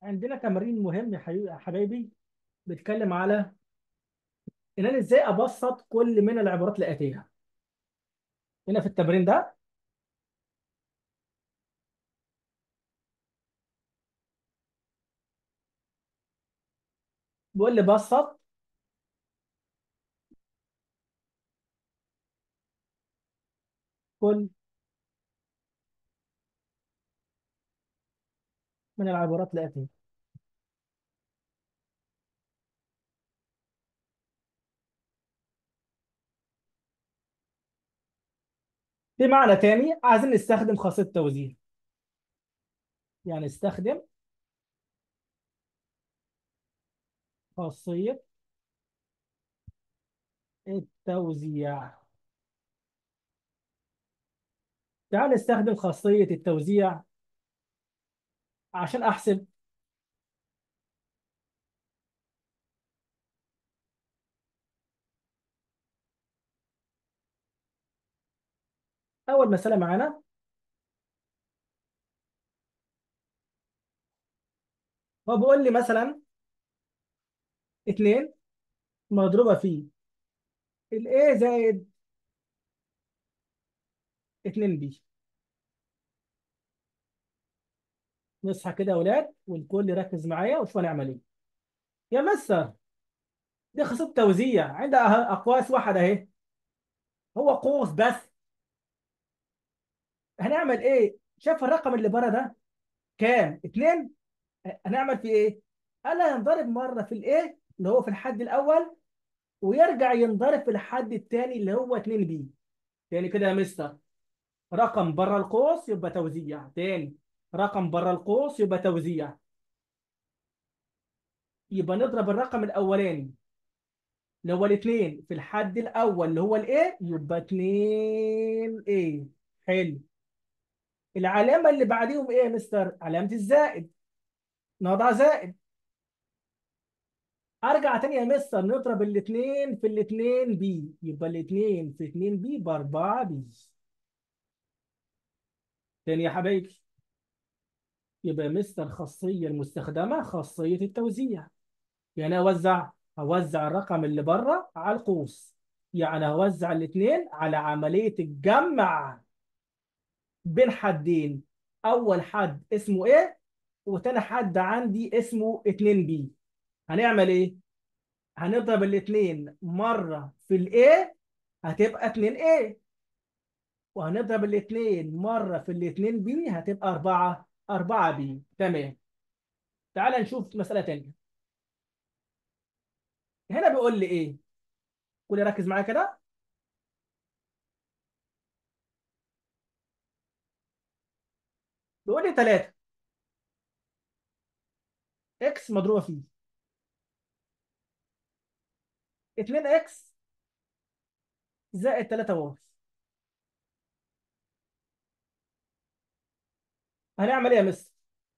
عندنا تمرين مهم يا حبيبي يا حبايبي بيتكلم على ان انا ازاي ابسط كل من العبارات الاتيه هنا في التمرين ده بيقول لي بسط كل من العبارات الاتيه بمعنى تاني عايزين نستخدم خاصيه التوزيع يعني استخدم خاصيه التوزيع تعال نستخدم خاصيه التوزيع عشان احسب اول مساله معانا هو بيقول لي مثلا 2 مضروبه في الايه زائد 2 بي نصحى كده يا اولاد والكل يركز معايا وشوف هنعمل ايه يا مستر دي خاصيه توزيع عندها اقواس واحده اهي هو قوس بس هنعمل ايه شايف الرقم اللي بره ده كام اتنين هنعمل فيه ايه قال لي هينضرب مره في الايه اللي هو في الحد الاول ويرجع ينضرب في الحد الثاني اللي هو 2 بي تاني كده يا مستر رقم بره القوس يبقى توزيع تاني رقم بره القوس يبقى توزيع يبقى نضرب الرقم الاولاني اللي هو الاثنين في الحد الاول اللي هو الايه يبقى 2 ايه حلو العلامه اللي بعديهم ايه يا مستر علامه الزائد نضع زائد ارجع تاني يا مستر نضرب الاثنين في الاثنين بي يبقى الاثنين في 2 بي ب 4 بي تاني يا حبايبي يبقى مستر الخاصيه المستخدمه خاصيه التوزيع يعني اوزع اوزع الرقم اللي بره على القوس يعني اوزع الاثنين على عمليه الجمع بين حدين اول حد اسمه ايه وتاني حد عندي اسمه 2 بي هنعمل ايه هنضرب الاثنين مره في الايه هتبقى 2 a وهنضرب الاثنين مره في الاثنين بي هتبقى 4 4 بي تمام تعال نشوف مساله ثانيه هنا بيقول لي ايه قول ركز معايا كده بيقول لي 3 اكس مضروبه فيه 2 اكس زائد 3 واي هنعمل ايه يا مستر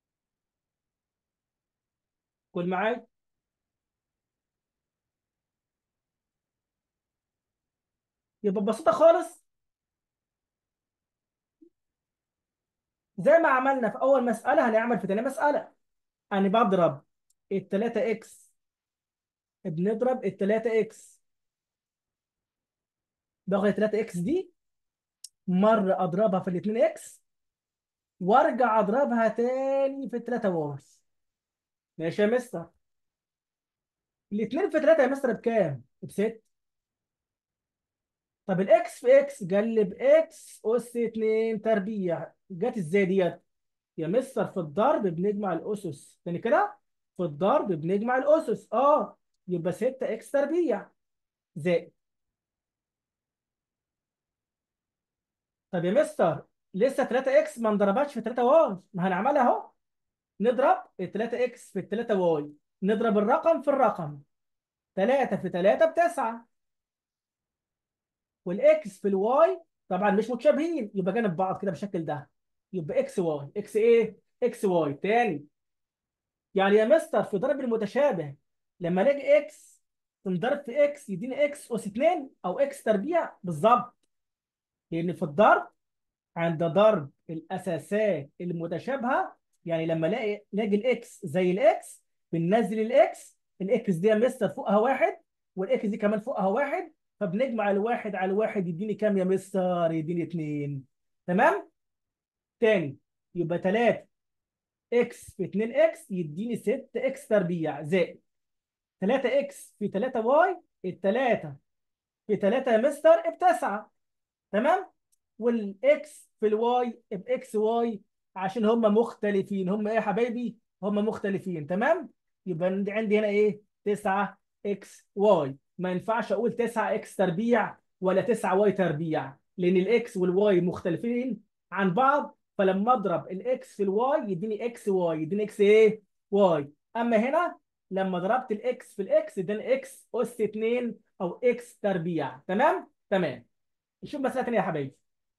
قول معايا يبقى ببساطه خالص زي ما عملنا في اول مساله هنعمل في تاني مساله انا بضرب ال 3 اكس بنضرب ال 3 اكس باخد ال 3 اكس دي مره اضربها في ال 2 اكس وارجع اضربها تاني في ال 3 واي ماشي يا مستر الاثنين في 3 يا مستر بكام؟ ب 6 طب الاكس في اكس جلب اكس اس 2 تربيع جت ازاي ديت؟ يا مستر في الضرب بنجمع الاسس تاني كده في الضرب بنجمع الاسس اه يبقى 6 اكس تربيع زائد طب يا مستر لسه 3 اكس ما انضربتش في 3 واي ما هنعملها اهو نضرب ال 3 اكس في ال 3 واي نضرب الرقم في الرقم 3 في 3 ب 9 والاكس في الواي طبعا مش متشابهين يبقى جانب بعض كده بالشكل ده يبقى اكس واي اكس ايه اكس واي تاني يعني يا مستر في ضرب المتشابه لما الاقي اكس تنضرب في اكس يديني اكس اس 2 او اكس تربيع بالظبط لان في الضرب عند ضرب الاساسات المتشابهه يعني لما الاقي لاقي الاكس زي الاكس بننزل الاكس الاكس دي يا مستر فوقها واحد والاكس دي كمان فوقها واحد فبنجمع الواحد على الواحد يديني كام يا مستر يديني اتنين تمام تاني يبقى 3 اكس في 2 اكس يديني 6 اكس تربيع زائد 3 اكس في 3 واي التلاتة في 3 يا مستر بتسعة تمام والاكس في الواي باكس واي عشان هم مختلفين هم ايه يا حبايبي هم مختلفين تمام يبقى عندي عندي هنا ايه 9 اكس واي ما ينفعش اقول 9 اكس تربيع ولا 9 واي تربيع لان الاكس والواي مختلفين عن بعض فلما اضرب الاكس في الواي يديني اكس واي يديني اكس ايه واي اما هنا لما ضربت الاكس في الاكس اداني اكس اس 2 او اكس تربيع تمام تمام نشوف مساله ثانيه يا حبايبي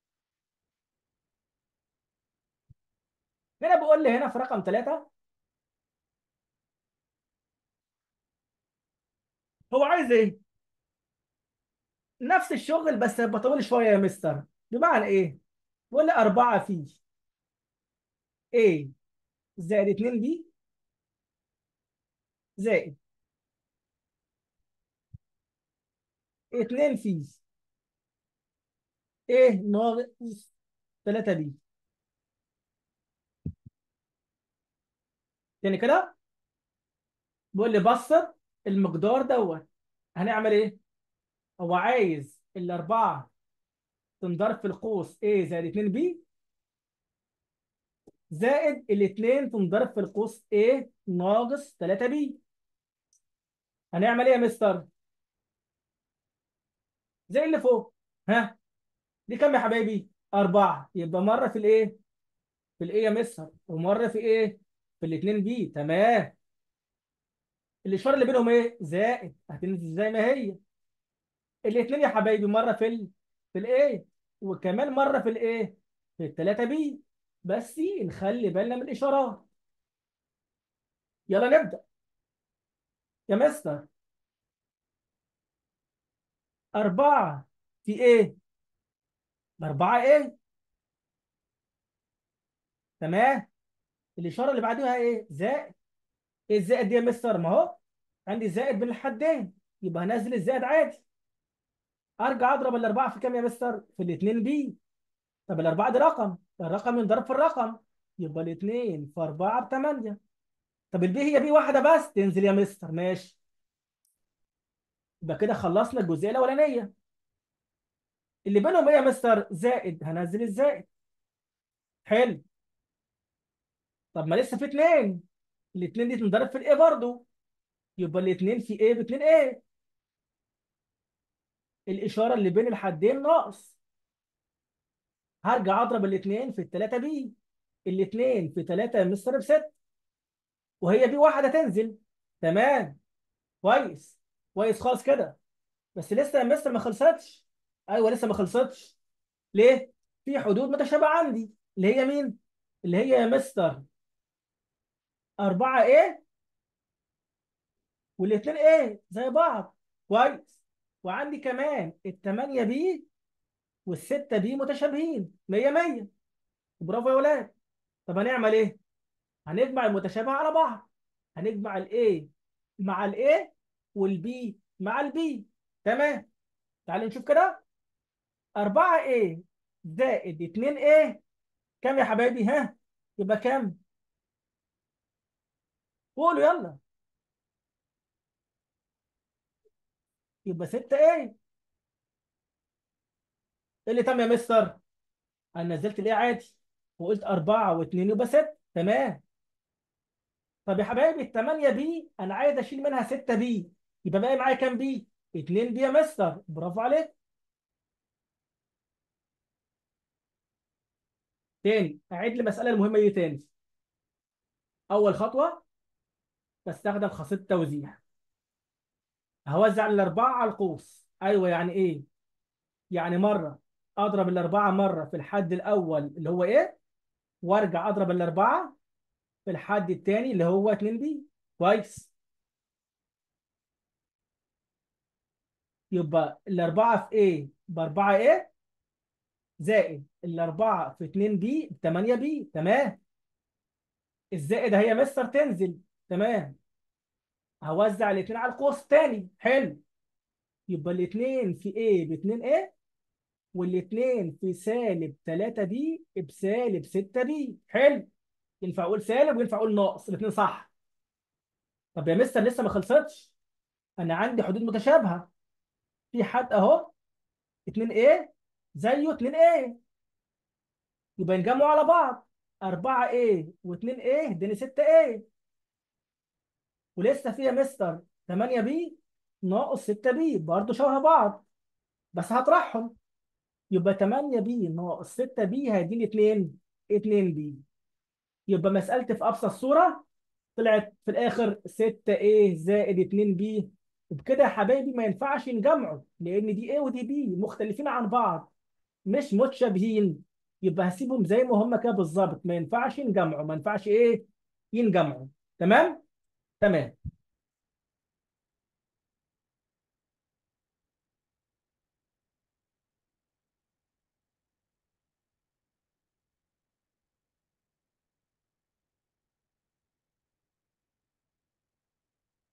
هنا بيقول لي هنا في رقم ثلاثة هو عايز ايه؟ نفس الشغل بس بطول شوية يا مستر بمعنى ايه؟ بيقول لي أربعة في A زائد 2 B زائد 2 في A ناقص 3 B يعني كده بيقول لي بسط المقدار دوت هنعمل ايه؟ هو عايز الأربعة تنضرب في القوس A زائد 2 B زائد الاثنين تنضرب في القوس A ناقص 3 B هنعمل ايه يا مستر؟ زي اللي فوق ها دي كام يا حبايبي؟ أربعة يبقى مرة في الإيه؟ في الإيه يا مستر ومرة في إيه؟ في الاثنين بي تمام الإشارة اللي بينهم إيه؟ زائد هتنزل زي ما هي الاثنين يا حبايبي مرة في ال في الإيه؟ وكمان مرة في الإيه؟ في الثلاثة بي بس نخلي بالنا من الإشارات يلا نبدأ يا مستر أربعة في إيه؟ أربعة إيه؟ تمام الإشارة اللي بعدها إيه؟ زائد إيه الزائد دي يا مستر؟ ما هو عندي زائد بين الحدين يبقى هنزل الزائد عادي أرجع أضرب الأربعة في كام يا مستر؟ في الاتنين بي طب الأربعة دي رقم الرقم ينضرب في الرقم يبقى الاتنين في أربعة بتمانية طب البي هي بي واحدة بس تنزل يا مستر ماشي يبقى كده خلصنا الجزئية الأولانية اللي بينهم ايه يا مستر زائد هنزل الزائد حلو طب ما لسه في اتنين الاتنين دي تنضرب في الايه برضو يبقى الاتنين في ايه باتنين ايه الاشاره اللي بين الحدين ناقص هرجع اضرب الاتنين في التلاته بي الاتنين في تلاته يا مستر بست وهي بي واحده تنزل تمام كويس كويس خالص كده بس لسه يا مستر ما خلصتش ايوه لسه ما خلصتش ليه في حدود متشابهه عندي اللي هي مين اللي هي يا مستر 4 ايه والاثنين ايه زي بعض كويس وعندي كمان الثمانية بي والستة بي متشابهين 100 100 برافو يا ولاد طب هنعمل ايه هنجمع المتشابه على بعض هنجمع الايه مع الايه والبي مع البي تمام تعالوا نشوف كده 4 ايه زائد 2 ايه كام يا حبايبي ها يبقى كام قولوا يلا يبقى 6 ايه إيه اللي تم يا مستر انا نزلت الايه عادي وقلت 4 و2 يبقى 6 تمام طب يا حبايبي ال 8 بي انا عايز اشيل منها 6 بي يبقى باقي معايا كام بي 2 بي يا مستر برافو عليك تاني اعيد لي المساله المهمه دي تاني اول خطوه بستخدم خاصيه التوزيع هوزع الاربعه على القوس ايوه يعني ايه يعني مره اضرب الاربعه مره في الحد الاول اللي هو ايه وارجع اضرب الاربعه في الحد الثاني اللي هو 2 بي كويس يبقى الاربعه في ايه باربعه ايه زائد الاربعه في 2 بي ب 8 بي تمام الزائد هي مستر تنزل تمام هوزع الاثنين على القوس تاني حلو يبقى الاثنين في A ب 2 A والاثنين في سالب 3 بي بسالب 6 بي حلو ينفع اقول سالب وينفع اقول ناقص الاثنين صح طب يا مستر لسه ما خلصتش انا عندي حدود متشابهه في حد اهو 2A زيه 2A يبقى ينجمعوا على بعض 4A و2A اداني 6A ولسه فيها مستر 8B ناقص 6B برضه شبه بعض بس هطرحهم يبقى 8B ناقص 6B هيديني 2 2B يبقى مسألتي في أبسط صورة طلعت في الآخر 6A زائد 2B وبكده يا حبايبي ما ينفعش ينجمعوا لأن دي A ودي B مختلفين عن بعض مش متشابهين يبقى هسيبهم زي ما هم كده بالظبط ما ينفعش ينجمعوا ما ينفعش إيه ينجمعوا تمام تمام